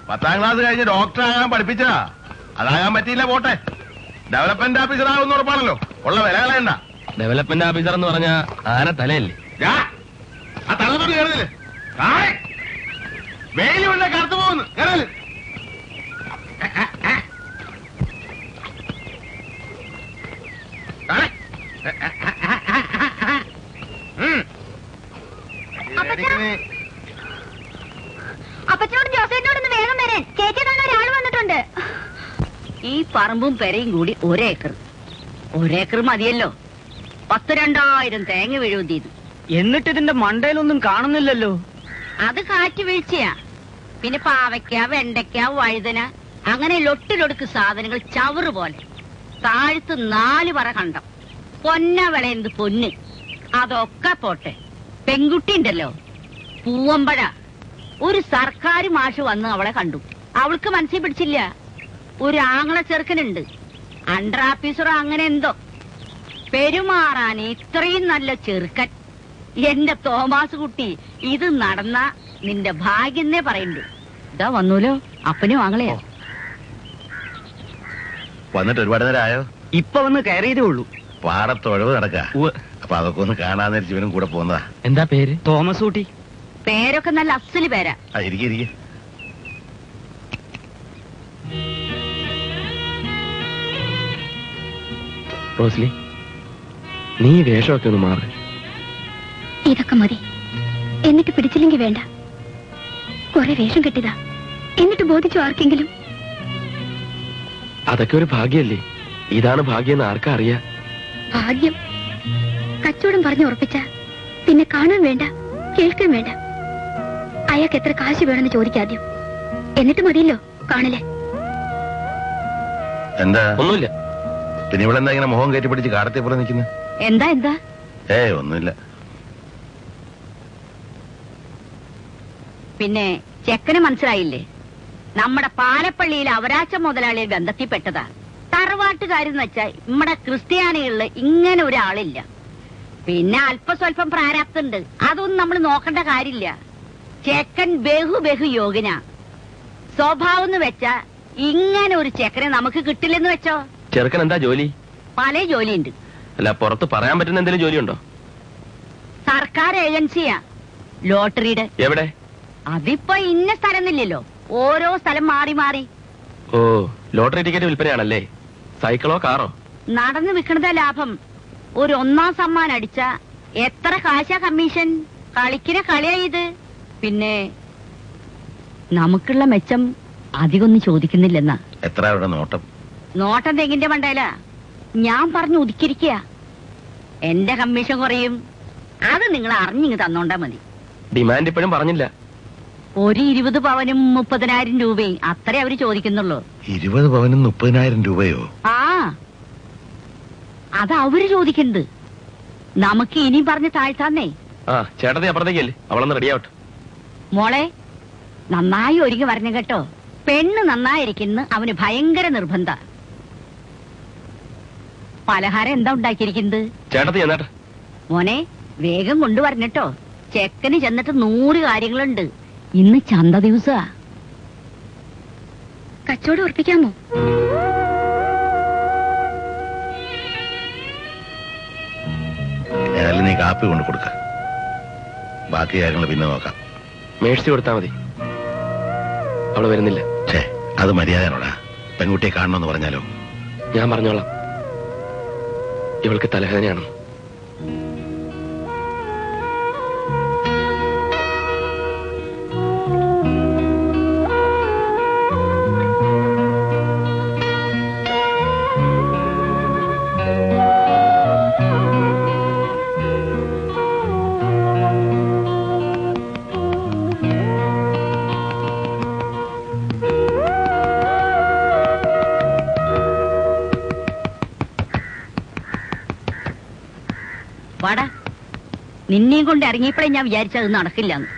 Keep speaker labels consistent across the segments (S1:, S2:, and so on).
S1: പത്താം ക്ലാസ് കഴിഞ്ഞ് ഡോക്ടർ ആകാൻ പഠിപ്പിച്ചതാ അതാകാൻ പറ്റിയില്ല പോട്ടെ ഡെവലപ്മെന്റ് ഓഫീസർ ആകുന്ന ഉറപ്പാണല്ലോ ഉള്ള വില കളയണ്ട
S2: ഡെവലപ്മെന്റ് ഓഫീസർ എന്ന് പറഞ്ഞ ആന തലയല്ലേ
S1: ഞാ, ആ തലമുടി കയറുന്നില്ലേ വെയിലുണ്ട് കറുത്തു പോകുന്നു കയറല് കാണെ. ഉം.
S3: അപ്പച്ചാ. അപ്പച്ചനോട് ജോസേട്ടനോട് ഒന്ന് വേഗം വരാൻ ചേച്ചി കാണാൻ ഒരാൾ വന്നിട്ടുണ്ട്
S4: ഈ പറമ്പും പെരയും കൂടി ഒരേക്കർ ഒരേക്കർ മതിയല്ലോ പത്ത് രണ്ടായിരം തേങ്ങ വീഴും ചെയ്തു
S5: എന്നിട്ട് ഇതിന്റെ മണ്ടയിലൊന്നും കാണുന്നില്ലല്ലോ
S4: അത് കാറ്റ് വീഴ്ചയാ പിന്നെ പാവയ്ക്ക വെണ്ടയ്ക്ക വഴുതന അങ്ങനെ ലൊട്ടിലൊടുക്ക് സാധനങ്ങൾ ചവറ് പോലെ താഴ്ത്ത് നാല് പറ കണ്ടം പൊന്ന വിളയുന്നത് പൊന്ന് അതൊക്കെ പോട്ടെ പെൺകുട്ടി ഉണ്ടല്ലോ പൂവമ്പഴ ഒരു സർക്കാർ മാഷ് വന്ന് അവളെ കണ്ടു അവൾക്ക് മനസ്സിൽ പിടിച്ചില്ല ഒരു ആങ്ങള ചെറുക്കനുണ്ട് അണ്ടർ ഓഫീസറോ അങ്ങനെ എന്തോ പെരുമാറാൻ ഇത്രയും നല്ല ചെറുക്കൻ എന്റെ തോമാസ് കുട്ടി ഇത് നടന്ന നിന്റെ ഭാഗ്യെന്നേ പറയുന്നു ഇതാ വന്നൂലോ അപ്പനും ആങ്ങളെയാ
S1: വന്നിട്ട് ഒരുപാട് നേരം ആയോ
S5: ഇപ്പൊ വന്ന് കയറിയതേ ഉള്ളൂ
S1: പാടത്തൊഴവ് നടക്ക അപ്പൊ അതൊക്കെ ഒന്ന് കാണാൻ ഇവനും കൂടെ പോകുന്നതാ
S2: എന്താ പേര്
S5: തോമസ് ഊട്ടി
S4: പേരൊക്കെ നല്ല അസല് പേരാ
S1: ആ ഇരിക്കെ ഇരിക്കെ
S2: റോസ്ലി നീ ഈ വേഷമൊക്കെ ഒന്ന് മാറി
S3: ഇതൊക്കെ മതി എന്നിട്ട് പിടിച്ചില്ലെങ്കിൽ വേണ്ട കുറെ വേഷം കെട്ടിയതാ എന്നിട്ട് ബോധിച്ചു ആർക്കെങ്കിലും
S2: അതൊക്കെ ഒരു ഭാഗ്യല്ലേ ഇതാണ് ഭാഗ്യം എന്ന് ആർക്കാ അറിയാ
S3: ഭാഗ്യം കച്ചവടം പറഞ്ഞു ഉറപ്പിച്ച പിന്നെ കാണാൻ വേണ്ട കേൾക്കാൻ വേണ്ട അയാൾക്ക് എത്ര കാശ് വേണമെന്ന് ചോദിക്കാദ്യം എന്നിട്ട് മതിയല്ലോ കാണലേ
S1: എന്താ
S2: ഒന്നുമില്ല
S1: പിന്നെ ഇവിടെ എന്താ ഇങ്ങനെ മുഖം കയറ്റി പിടിച്ച് കാടത്തെ പോലെ നിൽക്കുന്നത്
S4: എന്താ എന്താ
S1: ഏയ് ഒന്നുമില്ല
S4: പിന്നെ ചെക്കന് മനസ്സിലായില്ലേ നമ്മുടെ പാലപ്പള്ളിയിലെ അവരാച്ച മുതലാളിയെ ബന്ധത്തിൽപ്പെട്ടതാ തറവാട്ടുകാരെന്ന് വെച്ചാൽ നമ്മുടെ ക്രിസ്ത്യാനികളില് ഇങ്ങനെ ഒരാളില്ല പിന്നെ അല്പസ്വല്പം പ്രാരാബ്ദുണ്ട് അതൊന്നും നമ്മൾ നോക്കേണ്ട കാര്യമില്ല ചെക്കൻ ബഹു ബഹു യോഗ്യനാ സ്വഭാവം എന്ന് വെച്ചാ ഇങ്ങനെ ഒരു ചെക്കനെ നമുക്ക് കിട്ടില്ലെന്ന് വെച്ചോ
S2: ചെറുക്കൻ എന്താ ജോലി
S4: പല ജോലിയുണ്ട്
S2: അല്ല പുറത്ത് പറയാൻ പറ്റുന്ന എന്തെങ്കിലും ജോലിയുണ്ടോ
S4: സർക്കാർ ഏജൻസിയാ ലോട്ടറിയുടെ
S2: എവിടെ
S4: അതിപ്പോ ഇന്ന സ്ഥലമില്ലല്ലോ ഓരോ സ്ഥലം മാറി മാറി
S2: ഓ ലോട്ടറി ടിക്കറ്റ് വിൽപ്പനയാണല്ലേ സൈക്കിളോ കാറോ
S4: നടന്നു വിൽക്കണതാ ലാഭം ഒരു ഒന്നാം സമ്മാനം അടിച്ച എത്ര കാശാ കമ്മീഷൻ കളിക്കുന്ന കളിയാ ഇത് പിന്നെ നമുക്കുള്ള മെച്ചം അധികമൊന്നും ചോദിക്കുന്നില്ലെന്നാ
S1: എത്ര അവിടെ നോട്ടം
S4: നോട്ടം തെങ്ങിന്റെ മണ്ടയില ഞാൻ പറഞ്ഞു ഒതുക്കിയിരിക്കുക എന്റെ കമ്മീഷൻ കുറയും അത് നിങ്ങൾ അറിഞ്ഞിങ്ങ് തന്നോണ്ടാ മതി
S2: ഡിമാൻഡ് ഇപ്പോഴും പറഞ്ഞില്ല
S4: ഒരു ഇരുപത് പവനും മുപ്പതിനായിരം രൂപയും അത്രേ അവര് ചോദിക്കുന്നുള്ളൂ
S1: ഇരുപത് പവനും മുപ്പതിനായിരം രൂപയോ
S4: ആ അത് അവര് ചോദിക്കുന്നത് നമുക്ക് ഇനിയും പറഞ്ഞ് താഴ്ത്താന്നേ
S2: ആ ചേട്ടത്തി അപ്പുറത്തേക്കല്ലേ അവളൊന്ന് റെഡിയാവട്ടെ
S4: മോളെ നന്നായി ഒരുങ്ങി വരണം കേട്ടോ പെണ്ണ് നന്നായിരിക്കുന്നു അവന് ഭയങ്കര നിർബന്ധ പലഹാരം എന്താ ഉണ്ടാക്കിയിരിക്കുന്നത്
S2: ചേട്ടത്തി ചെന്നാട്ടെ
S4: മോനെ വേഗം കൊണ്ടുവരണട്ടോ ചെക്കന് ചെന്നിട്ട് നൂറ് കാര്യങ്ങളുണ്ട് ഇന്ന് ചന്ത ദിവസാ
S3: കച്ചവടം ഉറപ്പിക്കാമോ
S1: ഏതായാലും നീ കാപ്പി കൊണ്ട് കൊടുക്ക ബാക്കി കാര്യങ്ങൾ പിന്നെ നോക്കാം
S2: മേടിച്ചു കൊടുത്താ മതി അവള് വരുന്നില്ല
S1: ഛേ അത് മര്യാദയാണോടാ പെൺകുട്ടിയെ കാണണമെന്ന് പറഞ്ഞാലോ
S2: ഞാൻ പറഞ്ഞോളാം ഇവൾക്ക് തലവേദനയാണ്
S4: വാടാ നിന്നെയും കൊണ്ട് ഇറങ്ങിയപ്പോഴേ ഞാൻ വിചാരിച്ചത് നടക്കില്ലെന്ന്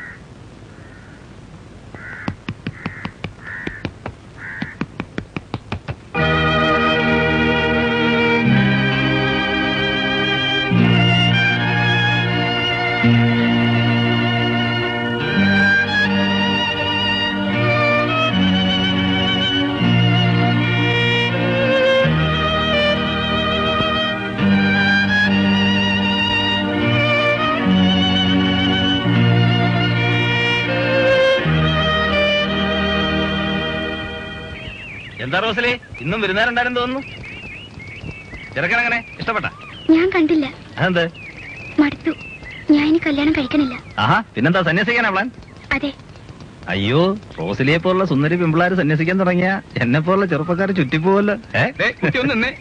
S2: എന്താ റോസലേ ഇന്നും വരുന്നവരുണ്ടായിരുന്നു തോന്നുന്നു ചെറുക്കനങ്ങനെ ഇഷ്ടപ്പെട്ട
S3: ഞാൻ കണ്ടില്ല
S2: അതെന്ത്
S3: മടുത്തു ഞാൻ ഇനി കല്യാണം കഴിക്കണില്ല
S2: ആഹാ പിന്നെന്താ സന്യസിക്കാനാ പ്ലാൻ
S3: അതെ
S2: അയ്യോ റോസലിയെ പോലുള്ള സുന്ദരി പെമ്പിളാര് സന്യസിക്കാൻ തുടങ്ങിയ എന്നെ പോലുള്ള ചെറുപ്പക്കാർ ചുറ്റിപ്പോവല്ലോ
S6: കുട്ടി ഒന്ന് നിന്നെ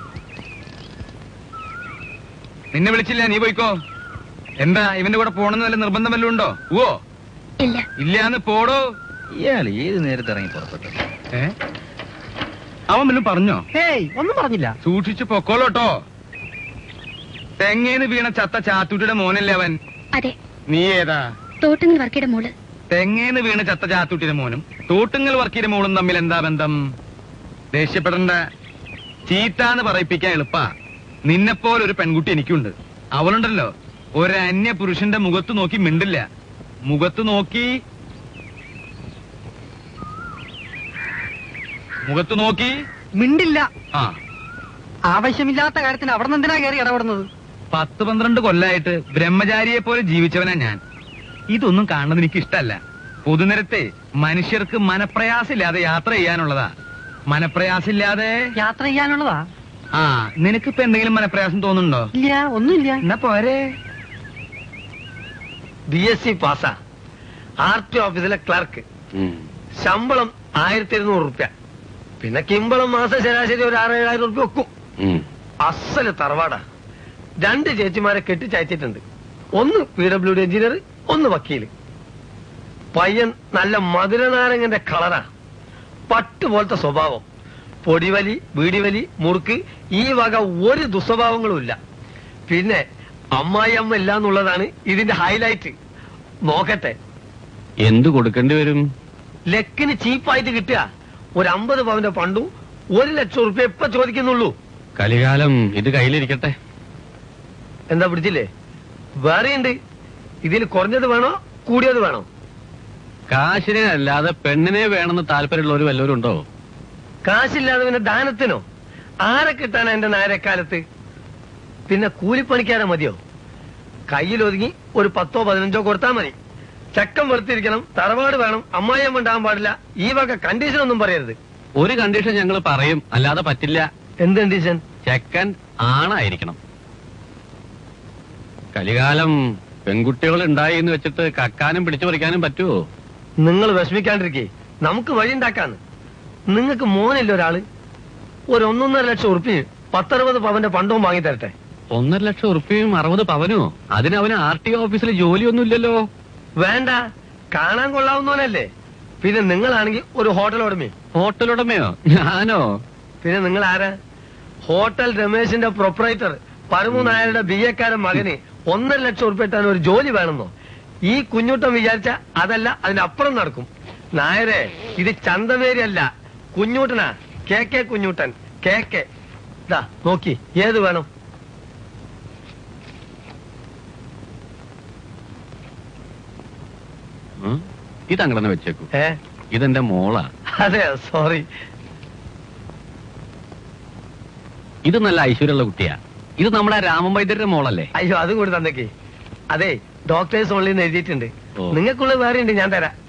S6: നിന്നെ വിളിച്ചില്ല നീ പോയിക്കോ എന്താ ഇവന്റെ കൂടെ പോണെന്ന് വല്ല നിർബന്ധം വല്ലതും ഉണ്ടോ ഓ
S3: ഇല്ല
S6: ഇല്ലാന്ന് പോടോ
S2: ഇയാൾ ഏത് നേരത്തെ ഇറങ്ങി പുറപ്പെട്ടു
S6: ഏ അവൻ വല്ലതും പറഞ്ഞോ
S5: ഏയ് ഒന്നും പറഞ്ഞില്ല
S6: സൂക്ഷിച്ചു പൊക്കോളോട്ടോ തെങ്ങേന്ന് വീണ ചത്ത ചാത്തൂട്ടിയുടെ മോനല്ലേ അവൻ
S3: അതെ
S6: നീ ഏതാ
S3: തോട്ടുങ്ങൽ വർക്കിയുടെ മോള്
S6: തെങ്ങേന്ന് വീണ ചത്ത ചാത്തൂട്ടിയുടെ മോനും തോട്ടുങ്ങൽ വർക്കിയുടെ മോളും തമ്മിൽ എന്താ ബന്ധം ദേഷ്യപ്പെടണ്ട ചീത്താന്ന് പറയിപ്പിക്കാൻ എളുപ്പാ നിന്നെപ്പോലെ ഒരു പെൺകുട്ടി എനിക്കുണ്ട് അവളുണ്ടല്ലോ ഒരു അന്യ പുരുഷന്റെ മുഖത്ത് നോക്കി മിണ്ടില്ല മുഖത്ത് നോക്കി മുഖത്ത് നോക്കി
S5: മിണ്ടില്ല
S6: ആ
S5: ആവശ്യമില്ലാത്ത കാര്യത്തിന് അവിടെ നിന്ന് എന്തിനാ കയറി ഇടപെടുന്നത്
S6: പത്ത് പന്ത്രണ്ട് കൊല്ലായിട്ട് ബ്രഹ്മചാരിയെ പോലെ ജീവിച്ചവനാ ഞാൻ ഇതൊന്നും കാണുന്നത് എനിക്ക് ഇഷ്ടല്ല പൊതുനിരത്തെ മനുഷ്യർക്ക് മനപ്രയാസമില്ലാതെ യാത്ര ചെയ്യാനുള്ളതാ മനപ്രയാസമില്ലാതെ
S5: യാത്ര ചെയ്യാനുള്ളതാ
S6: ആ നിനക്കിപ്പോ എന്തെങ്കിലും മനപ്രയാസം തോന്നുന്നുണ്ടോ
S5: ഇല്ല ഒന്നുമില്ല
S6: എന്നാ പോരെ
S7: ബി എസ് സി പാസ്സാ ആർ ടി ഓഫീസിലെ ക്ലർക്ക് ശമ്പളം ആയിരത്തി ഇരുന്നൂറ് റുപ്യ പിന്നെ കിമ്പളം മാസം ശരാശരി ഒരു ആറ് ഏഴായിരം റുപ്യ വെക്കും അസല് തറവാടാ രണ്ട് ചേച്ചിമാരെ കെട്ടിച്ചയച്ചിട്ടുണ്ട് ഒന്ന് പി ഡബ്ല്യു ഡി എഞ്ചിനീയർ ഒന്ന് വക്കീല് പയ്യൻ നല്ല മധുരനാരങ്ങന്റെ കളറാ പട്ട് പോലത്തെ സ്വഭാവം പൊടിവലി വീടിവലി മുറുക്ക് ഈ വക ഒരു ദുസ്വഭാവങ്ങളും ഇല്ല പിന്നെ അമ്മായിയമ്മ ഇല്ല എന്നുള്ളതാണ് ഇതിന്റെ ഹൈലൈറ്റ് നോക്കട്ടെ
S2: എന്തു കൊടുക്കേണ്ടി വരും
S7: ലക്കിന് ചീപ്പായിട്ട് കിട്ടുക ഒരു അമ്പത് പവന്റെ പണ്ടും ഒരു ലക്ഷം റുപ്യ ഇപ്പൊ ചോദിക്കുന്നുള്ളൂ
S2: കലികാലം ഇത് കയ്യിലിരിക്കട്ടെ
S7: എന്താ പിടിച്ചില്ലേ വേറെയുണ്ട് ഇതിൽ കുറഞ്ഞത് വേണോ കൂടിയത് വേണോ
S2: കാശിനെ അല്ലാതെ പെണ്ണിനെ വേണമെന്ന് താല്പര്യമുള്ളവർ വല്ലവരും ഉണ്ടോ
S7: കാശില്ലാതെ പിന്നെ ദാനത്തിനോ ആരെ കിട്ടാനാ എന്റെ നായരക്കാലത്ത് പിന്നെ കൂലിപ്പണിക്കാരെ മതിയോ കയ്യിലൊതുങ്ങി ഒരു പത്തോ പതിനഞ്ചോ കൊടുത്താൽ മതി ചക്കം വെറുത്തിരിക്കണം തറവാട് വേണം അമ്മായിയമ്മ ഉണ്ടാകാൻ പാടില്ല ഈ വക കണ്ടീഷൻ ഒന്നും പറയരുത്
S2: ഒരു കണ്ടീഷൻ ഞങ്ങൾ പറയും അല്ലാതെ പറ്റില്ല
S7: എന്ത് കണ്ടീഷൻ
S2: ചെക്കൻ ആണായിരിക്കണം കലികാലം പെൺകുട്ടികൾ ഉണ്ടായി എന്ന് വെച്ചിട്ട് കക്കാനും പിടിച്ചു പറിക്കാനും പറ്റുമോ
S7: നിങ്ങൾ വിഷമിക്കാണ്ടിരിക്കേ നമുക്ക് വഴി ഉണ്ടാക്കാന്ന് നിങ്ങൾക്ക് മോനില്ല ഒരാള് ഒരു ഒന്നൊന്നര ലക്ഷം ഉറുപ്പിന് പത്തറുപത് പവന്റെ പണ്ടവും വാങ്ങി തരട്ടെ
S2: ഒന്നര ലക്ഷം ഉറുപ്പിയും അറുപത് പവനോ അതിന് അവന് ആർ ടി ഓഫീസിൽ ജോലിയൊന്നും ഇല്ലല്ലോ
S7: വേണ്ട കാണാൻ കൊള്ളാവുന്നവനല്ലേ പിന്നെ നിങ്ങളാണെങ്കിൽ ഒരു ഹോട്ടൽ ഉടമയും
S2: ഹോട്ടലുടമയോ ഞാനോ
S7: പിന്നെ നിങ്ങൾ ആരാ ഹോട്ടൽ രമേശിന്റെ പ്രൊപ്പറേറ്റർ പരമു നായരുടെ ബി എക്കാരൻ മകന് ഒന്നര ലക്ഷം ഉറുപ്പ്യ ഇട്ടാൻ ഒരു ജോലി വേണമെന്നോ ഈ കുഞ്ഞുട്ടൻ വിചാരിച്ച അതല്ല അതിനപ്പുറം നടക്കും നായരെ ഇത് ചന്തമേരിയല്ല കുഞ്ഞൂട്ടനാ കെ കെ കുഞ്ഞൂട്ടൻ കെ കെ ദാ നോക്കി ഏത് വേണം
S2: ഉം? ഇതങ്ങനെ വെച്ചേക്കൂ
S7: ഏ
S2: ഇതെന്റെ മോളാ
S7: അതെ സോറി
S2: ഇത് നല്ല ഐശ്വര്യമുള്ള കുട്ടിയാ ഇത് നമ്മുടെ രാമൻ വൈദ്യരുടെ മോളല്ലേ
S7: അയ്യോ അത് കൂടി തന്നേക്ക് അതെ ഡോക്ടേഴ്സ് ഓൺലി എന്ന് എഴുതിയിട്ടുണ്ട്
S2: ഓ.
S7: നിങ്ങൾക്കുള്ളത് വേറെ ഉണ്ട് ഞാൻ തരാം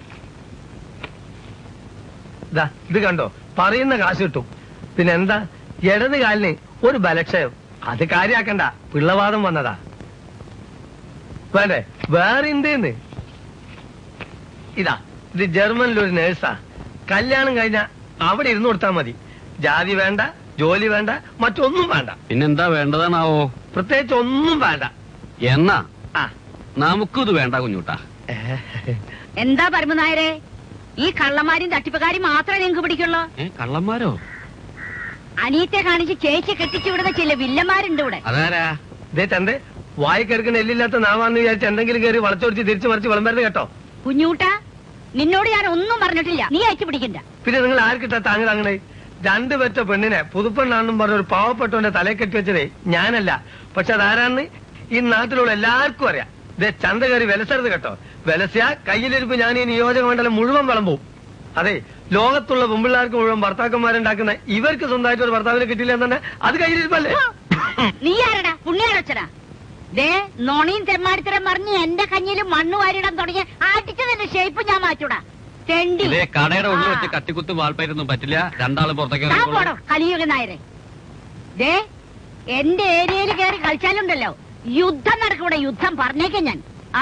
S7: ദാ ഇത് കണ്ടോ പറയുന്ന കാശ് കിട്ടും പിന്നെ എന്താ ഇടത് കാലിന് ഒരു ബലക്ഷയം അത് കാര്യാക്കണ്ട പിള്ളവാദം വന്നതാ വേണ്ടേ വേറെ ഉണ്ടെന്ന് ഇതാ ഇത് ജർമ്മനിൽ ഒരു നേഴ്സാ കല്യാണം കഴിഞ്ഞാ അവിടെ ഇരുന്ന് കൊടുത്താൽ മതി ജാതി വേണ്ട ജോലി വേണ്ട മറ്റൊന്നും വേണ്ട
S2: പിന്നെന്താ വേണ്ടതാണാവോ
S7: പ്രത്യേകിച്ച് ഒന്നും വേണ്ട
S2: എന്നാ
S7: ആ
S2: നമുക്കും ഇത് വേണ്ട കുഞ്ഞൂട്ടാ
S4: എന്താ പരമനായരെ ഈ കള്ളന്മാരും തട്ടിപ്പുകാരും മാത്രമേ നിങ്ങൾക്ക് പിടിക്കുള്ളൂ
S2: ഏ കള്ളന്മാരോ
S4: അനിയത്തെ കാണിച്ച് ചേച്ചി കെട്ടിച്ചു വിടുന്ന ചില വില്ലന്മാരുണ്ട് ഇവിടെ
S2: അതാരാ
S7: ഇതേ ചന്ത വായിക്കെടുക്കുന്ന എല്ലില്ലാത്ത നാവാന്ന് വിചാരിച്ച് എന്തെങ്കിലും കയറി വളച്ചൊടിച്ച് തിരിച്ചു മറിച്ച് വിളമ്പരുത് കേട്ടോ
S4: കുഞ്ഞൂട്ട നിന്നോട് ഞാൻ ഒന്നും പറഞ്ഞിട്ടില്ല നീ അയച്ചു പിടിക്കണ്ട
S7: പിന്നെ നിങ്ങൾ ആർക്കിട്ടാ താങ്ങ് താങ്ങണേ രണ്ടു പെറ്റ പെണ്ണിനെ പുതുപ്പെണ്ണാണെന്നും പറഞ്ഞ ഒരു പാവപ്പെട്ടവന്റെ തലയെ കെട്ടി വെച്ചതേ ഞാനല്ല പക്ഷെ അതാരാന്ന് ഈ നാട്ടിലുള്ള എല്ലാവർക്കും അറിയാം ഇതേ ചന്ത കയറി വിലസരുത് കേട്ടോ വിലസിയ കയ്യിലിരിപ്പ് ഞാൻ ഈ നിയോജക മണ്ഡലം മുഴുവൻ വിളമ്പും അതെ ലോകത്തുള്ള പെമ്പിള്ളാർക്ക് മുഴുവൻ ഭർത്താക്കന്മാരുണ്ടാക്കുന്ന ഇവർക്ക് സ്വന്തമായിട്ട് ഒരു ഭർത്താവിനെ കിട്ടില്ല എന്ന് തന്നെ അത് കയ്യിലിരിപ്പല്ലേ
S4: നീ ആരടാ പുണ്യാലോചന ദേ നോണിയും തെമ്മാടിത്തരം പറഞ്ഞ് എന്റെ കഞ്ഞിയിൽ മണ്ണ് വാരിടാൻ തുടങ്ങി അടിച്ചതിന്റെ ഷേപ്പ് ഞാൻ മാറ്റൂടാ തെണ്ടി
S6: ഇതേ കടയുടെ ഉള്ളിൽ
S4: ആ.
S6: വെച്ച് കത്തിക്കുത്ത് വാൾപ്പയറ്റൊന്നും പറ്റില്ല രണ്ടാളും പുറത്തേക്ക്
S4: താൻ
S6: ഇറങ്ങിക്കോളൂ.
S4: പോടോ കലിയുഗ നായരെ ദേ എന്റെ ഏരിയയിൽ കയറി കളിച്ചാലുണ്ടല്ലോ യുദ്ധം നടക്കൂടെ യുദ്ധം പറഞ്ഞേക്കാം ഞാൻ ആ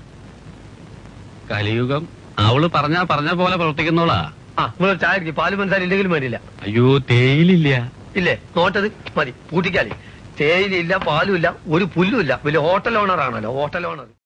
S6: കലിയുഗം അവള് പറഞ്ഞാ പറഞ്ഞ പോലെ പ്രവർത്തിക്കുന്നോളാ
S7: ആ നിങ്ങൾ ചായ കുടിക്ക്. പാല് മനസ്സിലായി ഇല്ലെങ്കിലും വേണ്ടിയില്ല
S6: അയ്യോ തേയിലില്ല
S7: ഇല്ലേ നോട്ടത് മതി കൂട്ടിക്കാലി തേയിലില്ല പാലുമില്ല ഒരു പുല്ലുമില്ല വലിയ ഹോട്ടൽ ഓണർ ആണല്ലോ ഹോട്ടൽ ഓണർ